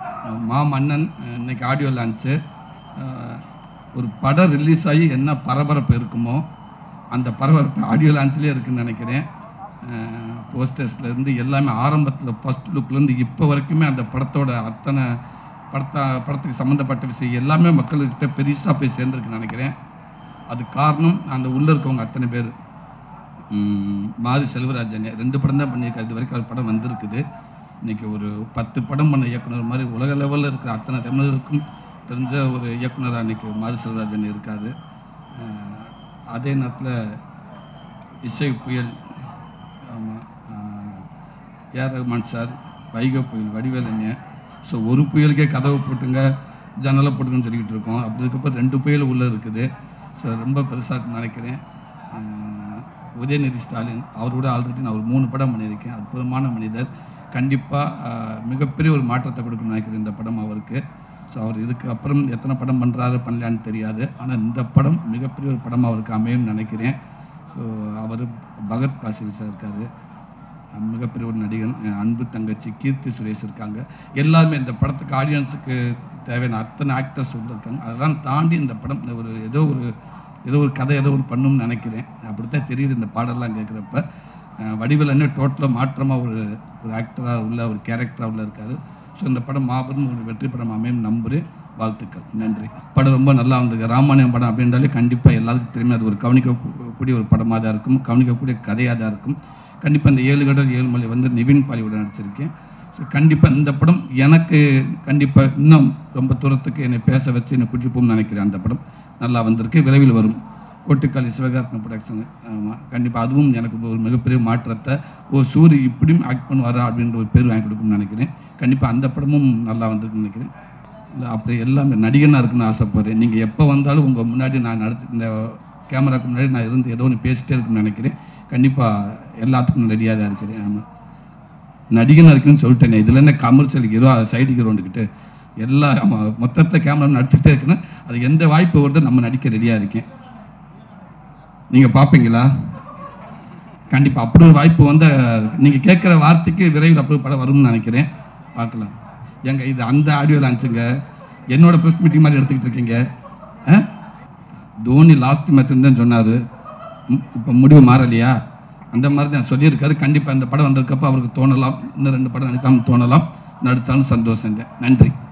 மாமன்னன் அஹ், இன்னைக்கு audio launch அஹ், ஒரு படம் ரிலீஸ் ஆகி என்ன பரபரப்பு இருக்குமோ அந்த பரபரப்பு ஆடியோ லான்ச்லேயே இருக்குன்னு நினைக்கிறேன் போஸ்டர்ஸ்லேருந்து எல்லாமே ஆரம்பத்தில் ஃபஸ்ட் லுக்லேருந்து இப்போ வரைக்குமே அந்த படத்தோட அத்தனை படத்தா படத்துக்கு சம்மந்தப்பட்ட விஷயம் எல்லாமே மக்கள்கிட்ட பெருசாக போய் சேர்ந்துருக்குன்னு நினைக்கிறேன் அது காரணம் அந்த உள்ளே இருக்கவங்க அத்தனை பேர் ம், மாரி செல்வராஜன் ரெண்டு படம் தான் பண்ணியிருக்காரு இது வரைக்கும் ஒரு படம் வந்திருக்குது இன்னைக்கு ஒரு பத்து படம் பண்ண இயக்குனர் மாதிரி உலக லெவலில் இருக்கிற அத்தனை தமிழருக்கும் தெரிஞ்ச ஒரு இயக்குனராக இன்னைக்கு மாரி செல்வராஜன் இருக்கார் அதே நேரத்தில் இசை புயல் ஆமாம் ஏஆர் ரஹ்மான் சார் வைகை புயல் வடிவேலங்க ஸோ ஒரு புயலுக்கே கதவை போட்டுங்க ஜன்னலை போட்டுங்கன்னு சொல்லிக்கிட்டு இருக்கோம் அப்படி இருக்கப்போ ரெண்டு புயல் உள்ளே இருக்குது ஸோ ரொம்ப பெருசாக நினைக்கிறேன் ஆஹ் உதயநிதி ஸ்டாலின் அவரோட ஆல்ரெடி நான் ஒரு மூணு படம் பண்ணியிருக்கேன் அற்புதமான மனிதர் கண்டிப்பாக மிகப்பெரிய ஒரு மாற்றத்தை கொடுக்கணும்னு நினைக்கிறேன் இந்த படம் அவருக்கு ஸோ அவர் இதுக்கு அப்புறம் எத்தனை படம் பண்ணுறாரு பண்ணலான்னு தெரியாது ஆனால் இந்த படம் மிகப்பெரிய ஒரு படம் அவருக்கு அமையும்னு நினைக்கிறேன் ஸோ அவர் பகத் பாசில் சார் இருக்கார் மிகப்பெரிய ஒரு நடிகன் என் அன்பு தங்கச்சி கீர்த்தி சுரேஷ் இருக்காங்க எல்லாருமே இந்த படத்துக்கு ஆடியன்ஸுக்கு தேவையான அத்தனை ஆக்டர்ஸ் உள்ள இருக்காங்க அதெல்லாம் தாண்டி இந்த படம் இந்த ஒரு ஏதோ ஒரு ஏதோ ஒரு கதை ஏதோ ஒரு பண்ணணும்னு நினைக்கிறேன் அப்படித்தான் தெரியுது இந்த பாடலாம் கேட்குறப்ப வடிவில் என்ன டோட்டலாக மாற்றமாக ஒரு ஒரு ஆக்டராக உள்ள ஒரு கேரக்டராக உள்ள இருக்காரு ஸோ இந்த படம் மாபெரும் ஒரு வெற்றி படம் அமையும் நம்புகிறேன் வாழ்த்துக்கள் நன்றி படம் ரொம்ப நல்லா வந்திருக்கு ராமாயணம் படம் அப்படின்றாலே கண்டிப்பாக எல்லாத்துக்கும் தெரியுமே அது ஒரு கவனிக்கக்கூடிய ஒரு படமாக தான் இருக்கும் கவனிக்கக்கூடிய கதையாக தான் இருக்கும் கண்டிப்பாக இந்த ஏழு கடல் ஏழு மலை வந்து நிவின் பாலியோட நடிச்சிருக்கேன் ஸோ கண்டிப்பாக இந்த படம் எனக்கு கண்டிப்பாக இன்னும் ரொம்ப தூரத்துக்கு என்னை பேச வச்சு என்னை கூட்டிட்டு போகணும்னு நினைக்கிறேன் அந்த படம் நல்லா வந்திருக்கு விரைவில் வரும் கோட்டுக்காளி சிவகார்த்தன ப்ரொடக்ஷன் ஆமாம் கண்டிப்பாக அதுவும் எனக்கு ஒரு மிகப்பெரிய மாற்றத்தை ஓ சூரி இப்படியும் ஆக்ட் பண்ணுவாரா அப்படின்ற ஒரு பேர் வாங்கி கொடுக்கணும்னு நினைக்கிறேன் கண்டிப்பாக அந்த படமும் நல்லா வந்திருக்குன்னு நினைக்கிறேன் இல்லை அப்படி எல்லாமே நடிகனாக இருக்குன்னு ஆசைப்படுறேன் நீங்கள் எப்போ வந்தாலும் உங்கள் முன்னாடி நான் நடத்தி இந்த கேமராக்கு முன்னாடி நான் இருந்து ஏதோ ஒன்று பேசிட்டே இருக்குன்னு நினைக்கிறேன் கண்டிப்பாக எல்லாத்துக்கும் ரெடியாக தான் இருக்கிறேன் ஆமாம் நடிகனாக இருக்குன்னு சொல்லிட்டேனே இதில் என்ன கமர்ஷியல் ஹீரோ சைடு ஹீரோண்டுக்கிட்டு எல்லா ஆமாம் மொத்தத்தில் கேமரா நடிச்சுக்கிட்டே இருக்குன்னா அது எந்த வாய்ப்பு வருதோ நம்ம நடிக்க ரெடியாக இருக்கேன் நீங்கள் பார்ப்பீங்களா கண்டிப்பாக அப்படி ஒரு வாய்ப்பு வந்து நீங்கள் கேட்குற வார்த்தைக்கு விரைவில் அப்படி ஒரு படம் வரும்னு நினைக்கிறேன் பார்க்கலாம் ஏங்க இது அந்த ஆடியோ லான்ச்சுங்க என்னோட ப்ரெஸ் மீட்டிங் மாதிரி எடுத்துக்கிட்டு இருக்கீங்க ஆ? தோனி லாஸ்ட் மேட்ச் தான் சொன்னார் இப்போ முடிவு மாறலையா அந்த மாதிரி தான் சொல்லியிருக்காரு கண்டிப்பாக இந்த படம் வந்திருக்கப்போ அவருக்கு தோணலாம் இன்னும் ரெண்டு படம் நடிக்காமல் தோணலாம் நடித்தாலும் சந்தோஷம் நன்றி